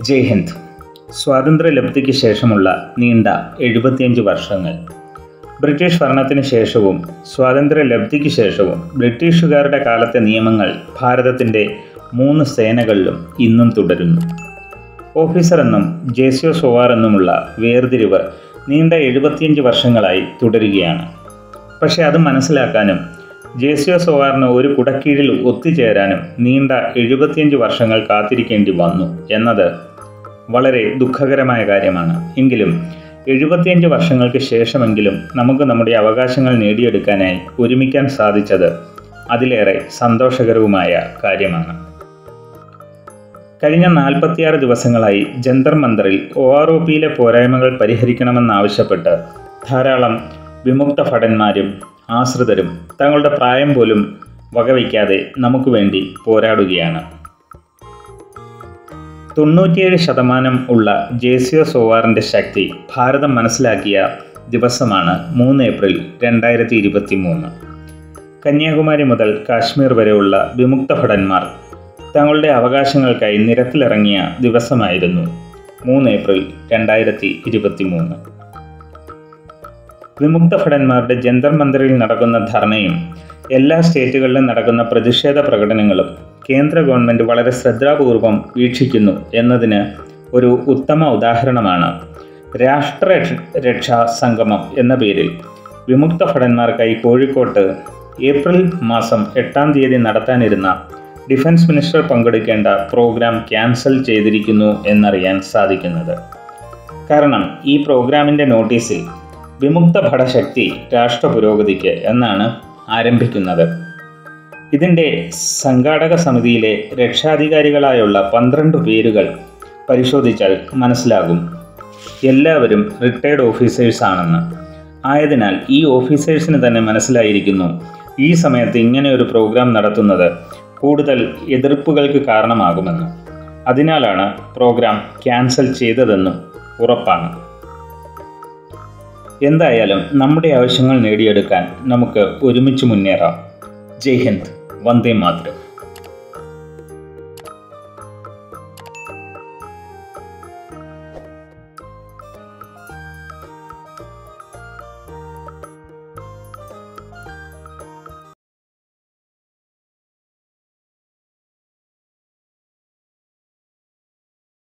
ജയ് ഹിന്ദ് സ്വാതന്ത്ര്യലബ്ധിക്ക് ശേഷമുള്ള നീണ്ട എഴുപത്തിയഞ്ച് വർഷങ്ങൾ ബ്രിട്ടീഷ് ഭരണത്തിന് ശേഷവും സ്വാതന്ത്ര്യലബ്ധിക്ക് ശേഷവും ബ്രിട്ടീഷുകാരുടെ കാലത്തെ നിയമങ്ങൾ ഭാരതത്തിൻ്റെ മൂന്ന് സേനകളിലും ഇന്നും തുടരുന്നു ഓഫീസർ എന്നും ജേസിയോ സോവാർ എന്നുമുള്ള വേർതിരിവ് നീണ്ട എഴുപത്തിയഞ്ച് വർഷങ്ങളായി തുടരുകയാണ് പക്ഷേ അത് മനസ്സിലാക്കാനും ജേസിയോ സോവാറിന് ഒരു കുടക്കീഴിൽ ഒത്തുചേരാനും നീണ്ട എഴുപത്തിയഞ്ച് വർഷങ്ങൾ കാത്തിരിക്കേണ്ടി വന്നു എന്നത് വളരെ ദുഃഖകരമായ കാര്യമാണ് എങ്കിലും എഴുപത്തിയഞ്ച് വർഷങ്ങൾക്ക് ശേഷമെങ്കിലും നമുക്ക് നമ്മുടെ അവകാശങ്ങൾ നേടിയെടുക്കാനായി ഒരുമിക്കാൻ സാധിച്ചത് അതിലേറെ സന്തോഷകരവുമായ കാര്യമാണ് കഴിഞ്ഞ നാൽപ്പത്തിയാറ് ദിവസങ്ങളായി ജന്തർ മന്ദറിൽ ഒ ആർ ഒ പിയിലെ പോരായ്മകൾ പരിഹരിക്കണമെന്നാവശ്യപ്പെട്ട് ധാരാളം വിമുക്ത ഭടന്മാരും ആശ്രിതരും തങ്ങളുടെ പ്രായം പോലും വകവയ്ക്കാതെ നമുക്ക് വേണ്ടി പോരാടുകയാണ് തൊണ്ണൂറ്റിയേഴ് ശതമാനം ഉള്ള ജേസിയോ സോവാറിൻ്റെ ശക്തി ഭാരതം മനസ്സിലാക്കിയ ദിവസമാണ് മൂന്ന് ഏപ്രിൽ രണ്ടായിരത്തി ഇരുപത്തി മൂന്ന് കന്യാകുമാരി മുതൽ കാശ്മീർ വരെയുള്ള വിമുക്ത ഭടന്മാർ തങ്ങളുടെ അവകാശങ്ങൾക്കായി നിരത്തിലിറങ്ങിയ ദിവസമായിരുന്നു മൂന്ന് ഏപ്രിൽ രണ്ടായിരത്തി ഇരുപത്തി മൂന്ന് വിമുക്ത ഭടന്മാരുടെ ജന്തർ മന്ദിറിൽ നടക്കുന്ന ധർണയും എല്ലാ സ്റ്റേറ്റുകളിലും നടക്കുന്ന പ്രതിഷേധ പ്രകടനങ്ങളും കേന്ദ്ര ഗവൺമെൻറ് വളരെ ശ്രദ്ധാപൂർവം വീക്ഷിക്കുന്നു എന്നതിന് ഒരു ഉത്തമ ഉദാഹരണമാണ് രാഷ്ട്ര രക്ഷാ സംഗമം എന്ന പേരിൽ വിമുക്ത ഭടന്മാർക്കായി കോഴിക്കോട്ട് ഏപ്രിൽ മാസം എട്ടാം തീയതി നടത്താനിരുന്ന ഡിഫൻസ് മിനിസ്റ്റർ പങ്കെടുക്കേണ്ട പ്രോഗ്രാം ക്യാൻസൽ ചെയ്തിരിക്കുന്നു എന്നറിയാൻ സാധിക്കുന്നത് കാരണം ഈ പ്രോഗ്രാമിൻ്റെ നോട്ടീസിൽ വിമുക്ത ഭടശക്തി രാഷ്ട്ര പുരോഗതിക്ക് എന്നാണ് ആരംഭിക്കുന്നത് ഇതിൻ്റെ സംഘാടക സമിതിയിലെ രക്ഷാധികാരികളായുള്ള പന്ത്രണ്ട് പേരുകൾ പരിശോധിച്ചാൽ മനസ്സിലാകും എല്ലാവരും റിട്ടയർഡ് ഓഫീസേഴ്സ് ആണെന്ന് ആയതിനാൽ ഈ ഓഫീസേഴ്സിന് തന്നെ മനസ്സിലായിരിക്കുന്നു ഈ സമയത്ത് ഇങ്ങനെ ഒരു പ്രോഗ്രാം നടത്തുന്നത് കൂടുതൽ എതിർപ്പുകൾക്ക് കാരണമാകുമെന്ന് അതിനാലാണ് പ്രോഗ്രാം ക്യാൻസൽ ചെയ്തതെന്നും ഉറപ്പാണ് എന്തായാലും നമ്മുടെ ആവശ്യങ്ങൾ നേടിയെടുക്കാൻ നമുക്ക് ഒരുമിച്ച് മുന്നേറാം ജയ് ഹിന്ദ് വന്ദേ മാതരം